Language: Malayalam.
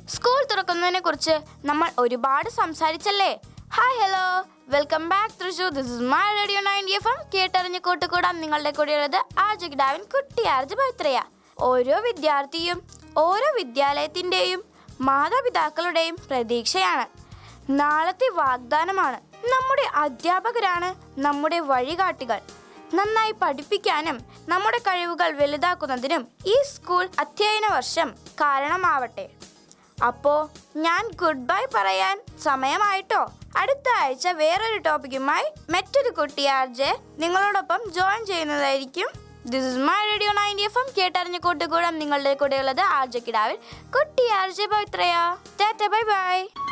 സ്കൂൾ തുറക്കുന്നതിനെ കുറിച്ച് നമ്മൾ ഒരുപാട് സംസാരിച്ചല്ലേ hi hello welcome back Thrissur this is my radio ninety F M കേട്ടറിഞ്ഞ് കൂട്ടുകൂടാൻ നിങ്ങളുടെ കൂടെയുള്ളത് ആർജ കിടാവിൻ കുട്ടി ആർജ പവിത്രയ ഓരോ വിദ്യാർത്ഥിയും ഓരോ വിദ്യാലയത്തിൻ്റെയും മാതാപിതാക്കളുടെയും പ്രതീക്ഷയാണ് നാളത്തെ വാഗ്ദാനമാണ് നമ്മുടെ അധ്യാപകരാണ് നമ്മുടെ വഴികാട്ടികൾ നന്നായി പഠിപ്പിക്കാനും നമ്മുടെ കഴിവുകൾ വലുതാക്കുന്നതിനും ഈ സ്കൂൾ അധ്യയന വർഷം കാരണമാവട്ടെ അപ്പോ ഞാൻ ഗുഡ് ബൈ പറയാൻ സമയമായിട്ടോ അടുത്ത ആഴ്ച വേറൊരു ടോപ്പിക്കുമായി മറ്റൊരു കുട്ടി ആർജെ നിങ്ങളോടൊപ്പം ജോയിൻ ചെയ്യുന്നതായിരിക്കും this is my radio ninety F M കേട്ടറിഞ്ഞ കൂട്ടുകൂടാം നിങ്ങളുടെ കൂടെയുള്ളത് ആർജെ കിടാവിൽ കുട്ടി ആർജെ പവിത്രയ ടാറ്റ ബൈ ബൈ